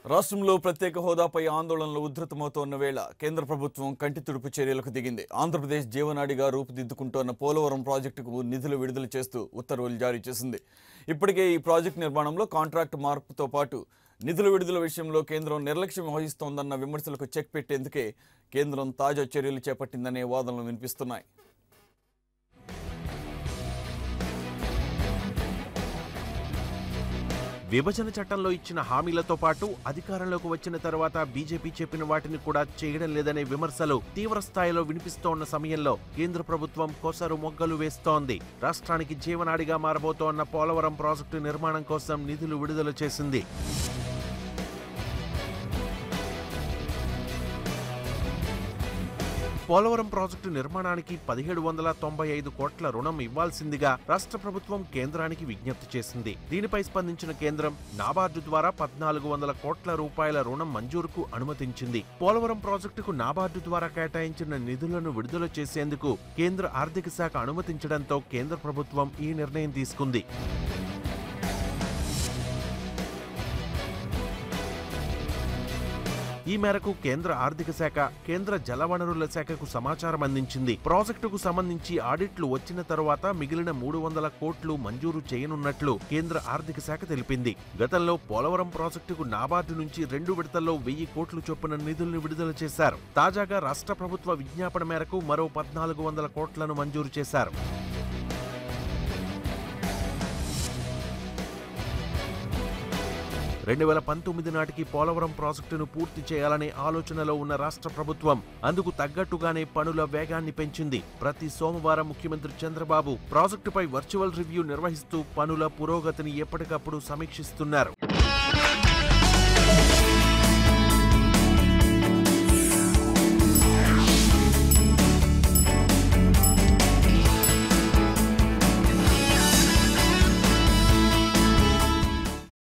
రాష్ట్రంలో ప్రత్యేక హోదాపై ఆందోళనలు ఉధృతమవుతోన్న వేళ కేంద్ర ప్రభుత్వం కంటి తుడుపు చర్యలకు దిగింది ఆంధ్రప్రదేశ్ జీవనాడిగా రూపుదిద్దుకుంటోన్న పోలవరం ప్రాజెక్టుకు నిధులు విడుదల చేస్తూ ఉత్తర్వులు జారీ చేసింది ఇప్పటికే ఈ ప్రాజెక్టు నిర్మాణంలో కాంట్రాక్ట్ మార్పుతో పాటు నిధుల విడుదల విషయంలో కేంద్రం నిర్లక్ష్యం వహిస్తోందన్న విమర్శలకు చెక్ పెట్టేందుకే కేంద్రం తాజా చర్యలు చేపట్టిందనే వాదనలు వినిపిస్తున్నాయి విభజన చట్టంలో ఇచ్చిన హామీలతో పాటు అధికారంలోకి వచ్చిన తర్వాత బీజేపీ చెప్పిన వాటిని కూడా చేయడం లేదనే విమర్శలు తీవ్ర స్థాయిలో వినిపిస్తోన్న సమయంలో కేంద్ర ప్రభుత్వం కొసరు మొగ్గలు వేస్తోంది రాష్ట్రానికి జీవనాడిగా మారబోతోన్న పోలవరం ప్రాజెక్టు నిర్మాణం కోసం నిధులు విడుదల చేసింది పోలవరం ప్రాజెక్టు నిర్మాణానికి పదిహేడు వందల తొంభై ఐదు కోట్ల రుణం ఇవ్వాల్సిందిగా రాష్ట్ర ప్రభుత్వం కేంద్రానికి విజ్ఞప్తి చేసింది దీనిపై స్పందించిన కేంద్రం నాబార్డు ద్వారా పద్నాలుగు వందల కోట్ల రూపాయల రుణం మంజూరుకు అనుమతించింది పోలవరం ప్రాజెక్టుకు నాబార్డు ద్వారా కేటాయించిన నిధులను విడుదల చేసేందుకు కేంద్ర ఆర్థిక శాఖ అనుమతించడంతో కేంద్ర ప్రభుత్వం ఈ నిర్ణయం తీసుకుంది ఈ మేరకు కేంద్ర ఆర్థిక శాఖ కేంద్ర జలవనరుల శాఖకు సమాచారం అందించింది ప్రాజెక్టుకు సంబంధించి ఆడిట్లు వచ్చిన తరువాత మిగిలిన మూడు వందల కోట్లు మంజూరు చేయనున్నట్లు కేంద్ర ఆర్థిక శాఖ తెలిపింది గతంలో పోలవరం ప్రాజెక్టుకు నాబార్డు నుంచి రెండు విడతల్లో వెయ్యి కోట్లు చొప్పున నిధులను విడుదల చేశారు తాజాగా రాష్ట్ర ప్రభుత్వ విజ్ఞాపన మేరకు మరో పద్నాలుగు వందల కోట్లను మంజూరు చేశారు రెండు వేల పంతొమ్మిది నాటికి పోలవరం ప్రాజెక్టును పూర్తి చేయాలనే ఆలోచనలో ఉన్న రాష్ట్ర ప్రభుత్వం అందుకు తగ్గట్టుగానే పనుల వేగాన్ని పెంచింది ప్రతి సోమవారం ముఖ్యమంత్రి చంద్రబాబు ప్రాజెక్టుపై వర్చువల్ రివ్యూ నిర్వహిస్తూ పనుల పురోగతిని ఎప్పటికప్పుడు సమీక్షిస్తున్నారు